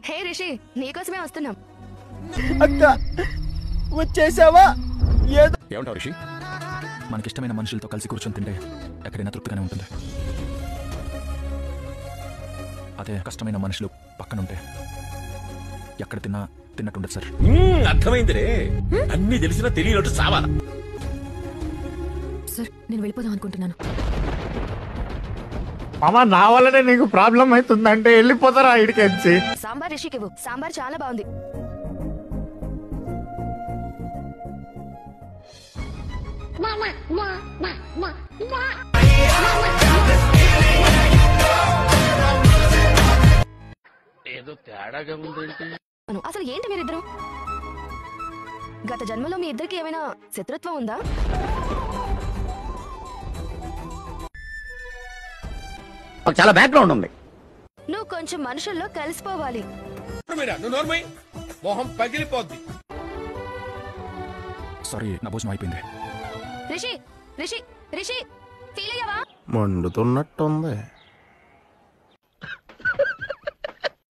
హే రిషి నీకోసమే వస్తున్నాం అక్క వచ్చేసావా ఏదో ఏమంటావు రిషి మనకిష్టమైన మనుషులతో కలిసి కూర్చొని తింటే ఎక్కడైనా తృప్తిగానే ఉంటుంది అదే కష్టమైన మనుషులు పక్కనుంటే ఎక్కడ తిన్నా తిన్నట్టుండదు సార్ మ్మ్, అర్థమైందిరే అన్ని తెలిసినా తెలియనట్టు సావాలా సార్ నేను వెళ్ళిపోదాం అనుకుంటున్నాను మామ నా వల్లనే నీకు ప్రాబ్లం అవుతుందంటే వెళ్ళిపోతారా ఇడికెచ్చి సాంబార్ రిషికి ఇవ్వు సాంబార్ చాలా బాగుంది అను, అసలు ఏంటి మీరిద్దరు గత జన్మలో మీ ఇద్దరికి ఏమైనా శత్రుత్వం ఉందా చాలా బ్యాక్గ్రౌండ్ ఉంది నువ్వు కొంచెం మనుషుల్లో కలిసిపోవాలి మొహం పగిలిపోద్ది సారీ నా భోజనం అయిపోయింది రిషి రిషి రిషి ఫీల్ అయ్యావా మండుతున్నట్టుంది